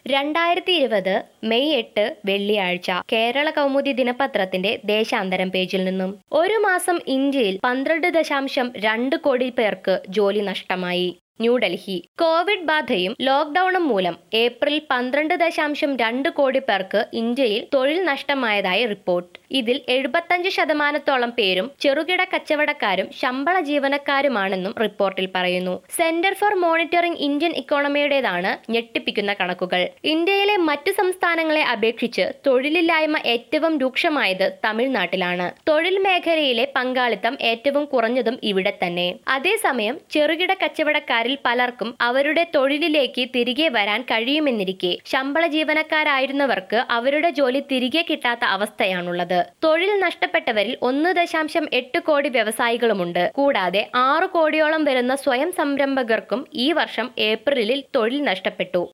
രണ്ടായിരത്തി ഇരുപത് മെയ് എട്ട് വെള്ളിയാഴ്ച കേരള കൗമുദി ദിനപത്രത്തിന്റെ ദേശാന്തരം പേജിൽ നിന്നും ഒരു മാസം ഇന്ത്യയിൽ പന്ത്രണ്ട് ദശാംശം രണ്ട് കോടി പേർക്ക് ജോലി നഷ്ടമായി ന്യൂഡൽഹി കോവിഡ് ബാധയും ലോക്ഡൌണും മൂലം ഏപ്രിൽ പന്ത്രണ്ട് ദശാംശം രണ്ട് കോടി പേർക്ക് ഇന്ത്യയിൽ തൊഴിൽ നഷ്ടമായതായി റിപ്പോർട്ട് ഇതിൽ എഴുപത്തഞ്ച് ശതമാനത്തോളം പേരും ചെറുകിട കച്ചവടക്കാരും ശമ്പള ജീവനക്കാരുമാണെന്നും റിപ്പോർട്ടിൽ പറയുന്നു സെന്റർ ഫോർ മോണിറ്ററിംഗ് ഇന്ത്യൻ ഇക്കോണമിയുടേതാണ് ഞെട്ടിപ്പിക്കുന്ന കണക്കുകൾ ഇന്ത്യയിലെ മറ്റു സംസ്ഥാനങ്ങളെ അപേക്ഷിച്ച് തൊഴിലില്ലായ്മ ഏറ്റവും രൂക്ഷമായത് തമിഴ്നാട്ടിലാണ് തൊഴിൽ മേഖലയിലെ പങ്കാളിത്തം ഏറ്റവും കുറഞ്ഞതും ഇവിടെ തന്നെ അതേസമയം ചെറുകിട കച്ചവടക്കാരിൽ പലർക്കും അവരുടെ തൊഴിലിലേക്ക് തിരികെ വരാൻ കഴിയുമെന്നിരിക്കെ ശമ്പള ജീവനക്കാരായിരുന്നവർക്ക് അവരുടെ ജോലി തിരികെ കിട്ടാത്ത അവസ്ഥയാണുള്ളത് തൊഴിൽ നഷ്ടപ്പെട്ടവരിൽ ഒന്ന് ദശാംശം എട്ട് കോടി വ്യവസായികളുമുണ്ട് കൂടാതെ ആറ് കോടിയോളം വരുന്ന സ്വയം സംരംഭകർക്കും ഈ വർഷം ഏപ്രിലിൽ തൊഴിൽ നഷ്ടപ്പെട്ടു